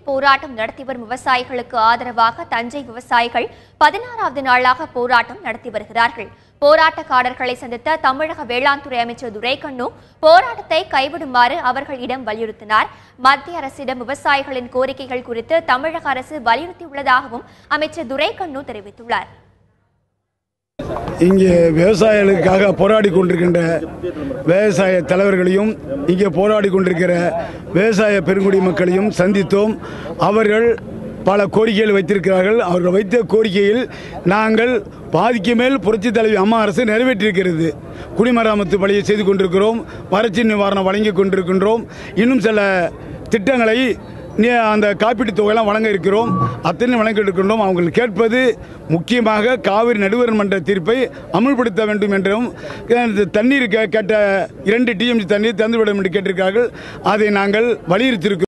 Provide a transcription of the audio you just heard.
போராட்டம் நடத்தி வரும் விவசாயிகளுக்கு ஆதரவாக தஞ்சை விவசாயிகள் பதினாறாவது நாளாக போராட்டம் நடத்தி வருகிறார்கள் போராட்டக்காரர்களை சந்தித்த தமிழக வேளாண் துறை அமைச்சர் துரைக்கண்ணு போராட்டத்தை கைவிடுமாறு அவர்களிடம் வலியுறுத்தினார் மத்திய அரசிடம் விவசாயிகளின் கோரிக்கைகள் குறித்து தமிழக அரசு வலியுறுத்தியுள்ளதாகவும் அமைச்சர் துரைக்கண்ணு தெரிவித்துள்ளார் இங்கே விவசாயிகளுக்காக போராடி கொண்டிருக்கின்ற விவசாய தலைவர்களையும் இங்கே போராடி கொண்டிருக்கிற விவசாய பெருங்குடி மக்களையும் சந்தித்தோம் அவர்கள் பல கோரிக்கைகள் வைத்திருக்கிறார்கள் அவர்கள் வைத்த கோரிக்கையில் நாங்கள் பாதிக்கு மேல் புரட்சி தலைவி அம்மா அரசு நிறைவேற்றியிருக்கிறது குடிமராமத்து பணியை செய்து கொண்டிருக்கிறோம் வறட்சி நிவாரணம் வழங்கி கொண்டிருக்கின்றோம் இன்னும் சில திட்டங்களை நீ அந்த காப்பீட்டுத் தொகையெல்லாம் வழங்க இருக்கிறோம் அத்தனை வழங்க இருக்கின்றோம் அவங்க கேட்பது முக்கியமாக காவிரி நடுவர் மன்ற தீர்ப்பை அமுல்படுத்த வேண்டும் என்றும் அஹ், தண்ணீர் கே- கேட்ட இரண்டு டிஎம்சி தண்ணீர் தந்துவிடும் என்று கேட்டிருக்கிறார்கள் அதை நாங்கள் வலியுறுத்தியிருக்கிறோம்